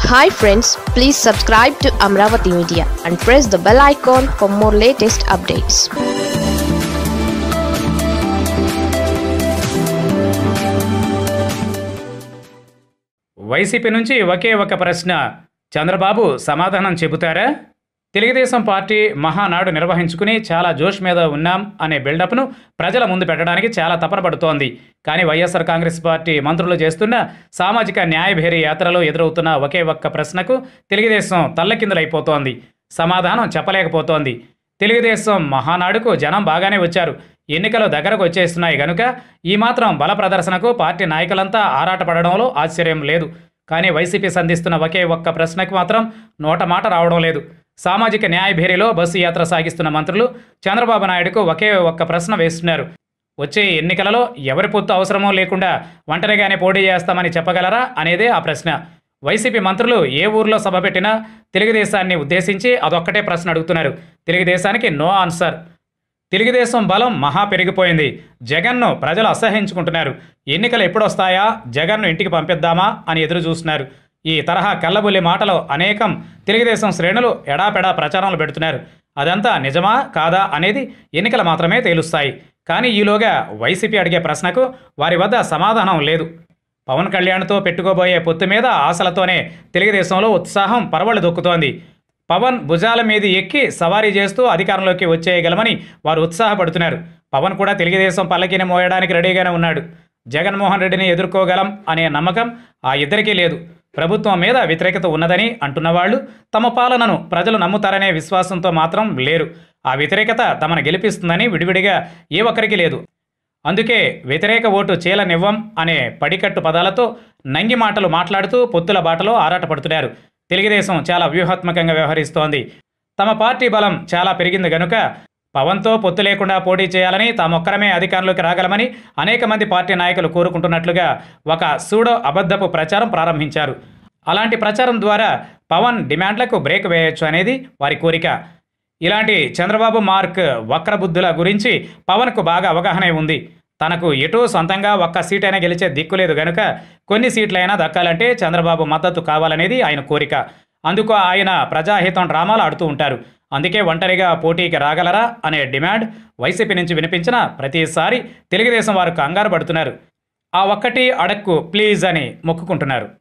hi friends please subscribe to Amaravati media and press the bell icon for more latest updates YCP నుంచి ఒకే ఒక ప్రశ్న చంద్రబాబు సమాధానం చెబుతారా తెలుగుదేశం పార్టీ మహానాడు నిర్వహించుకుని చాలా జోష్ మీద ఉన్నాం అనే బిల్డప్ను ప్రజల ముందు పెట్టడానికి చాలా తపన పడుతోంది కానీ వైఎస్ఆర్ కాంగ్రెస్ పార్టీ మంత్రులు చేస్తున్న సామాజిక న్యాయభేరి యాత్రలో ఎదురవుతున్న ఒకే ఒక్క ప్రశ్నకు తెలుగుదేశం తల్లకిందులైపోతోంది సమాధానం చెప్పలేకపోతోంది తెలుగుదేశం మహానాడుకు జనం బాగానే వచ్చారు ఎన్నికలు దగ్గరకు వచ్చేస్తున్నాయి గనుక ఈ మాత్రం బల ప్రదర్శనకు పార్టీ నాయకులంతా ఆరాటపడడంలో ఆశ్చర్యం లేదు కానీ వైసీపీ సంధిస్తున్న ఒకే ఒక్క ప్రశ్నకు మాత్రం నోట మాట రావడం లేదు సామాజిక న్యాయ భేరీలో బస్సు యాత్ర సాగిస్తున్న మంత్రులు చంద్రబాబు నాయుడుకు ఒకే ఒక్క ప్రశ్న వేస్తున్నారు వచ్చే ఎన్నికలలో ఎవరి పొత్తు అవసరమో లేకుండా ఒంటరిగానే పోటీ చేస్తామని చెప్పగలరా అనేదే ఆ ప్రశ్న వైసీపీ మంత్రులు ఏ ఊర్లో సభ పెట్టినా తెలుగుదేశాన్ని ఉద్దేశించి అదొక్కటే ప్రశ్న అడుగుతున్నారు తెలుగుదేశానికి నో ఆన్సర్ తెలుగుదేశం బలం మహా పెరిగిపోయింది జగన్ను ప్రజలు అసహించుకుంటున్నారు ఎన్నికలు ఎప్పుడొస్తాయా జగన్ను ఇంటికి పంపిద్దామా అని ఎదురు చూస్తున్నారు ఈ తరహా కల్లబుల్లి మాటలు అనేకం తెలుగుదేశం శ్రేణులు ఎడాపెడా ప్రచారంలో పెడుతున్నారు అదంతా నిజమా కాదా అనేది ఎన్నికలు మాత్రమే తేలుస్తాయి కానీ ఈలోగా వైసీపీ అడిగే ప్రశ్నకు వారి వద్ద సమాధానం లేదు పవన్ కళ్యాణ్తో పెట్టుకోబోయే పొత్తు మీద ఆశలతోనే తెలుగుదేశంలో ఉత్సాహం పరవళ్ళు దొక్కుతోంది పవన్ భుజాల మీద ఎక్కి సవారీ చేస్తూ అధికారంలోకి వచ్చేయగలమని వారు ఉత్సాహపడుతున్నారు పవన్ కూడా తెలుగుదేశం పల్లకిని మోయడానికి రెడీగానే ఉన్నాడు జగన్మోహన్ రెడ్డిని ఎదుర్కోగలం అనే నమ్మకం ఆ ఇద్దరికీ లేదు ప్రభుత్వం మీద వ్యతిరేకత ఉన్నదని అంటున్న వాళ్ళు తమ పాలనను ప్రజలు నమ్ముతారనే విశ్వాసంతో మాత్రం లేరు ఆ వ్యతిరేకత తమను గెలిపిస్తుందని విడివిడిగా ఏ ఒక్కరికి లేదు అందుకే వ్యతిరేక ఓటు చీలనివ్వం అనే పడికట్టు పదాలతో నంగి మాటలు మాట్లాడుతూ పొత్తుల బాటలో ఆరాటపడుతున్నారు తెలుగుదేశం చాలా వ్యూహాత్మకంగా వ్యవహరిస్తోంది తమ పార్టీ బలం చాలా పెరిగింది గనుక పవన్తో పొత్తు లేకుండా పోటీ చేయాలని తామొక్కరమే అధికారంలోకి రాగలమని అనేక మంది పార్టీ నాయకులు కోరుకుంటున్నట్లుగా ఒక సూడో అబద్ధపు ప్రచారం ప్రారంభించారు అలాంటి ప్రచారం ద్వారా పవన్ డిమాండ్లకు బ్రేక్ వేయొచ్చు అనేది వారి కోరిక ఇలాంటి చంద్రబాబు మార్క్ వక్రబుద్ధుల గురించి పవన్కు బాగా అవగాహన ఉంది తనకు ఎటూ సొంతంగా ఒక్క సీటైనా గెలిచే దిక్కులేదు గనుక కొన్ని సీట్లైనా దక్కాలంటే చంద్రబాబు మద్దతు కావాలనేది ఆయన కోరిక అందుకు ఆయన ప్రజాహితం డ్రామాలు ఆడుతూ ఉంటారు అందుకే ఒంటరిగా పోటీకి రాగలరా అనే డిమాండ్ వైసీపీ నుంచి వినిపించిన ప్రతిసారి తెలుగుదేశం వారు కంగారు పడుతున్నారు ఆ ఒక్కటి అడక్కు ప్లీజ్ అని మొక్కుకుంటున్నారు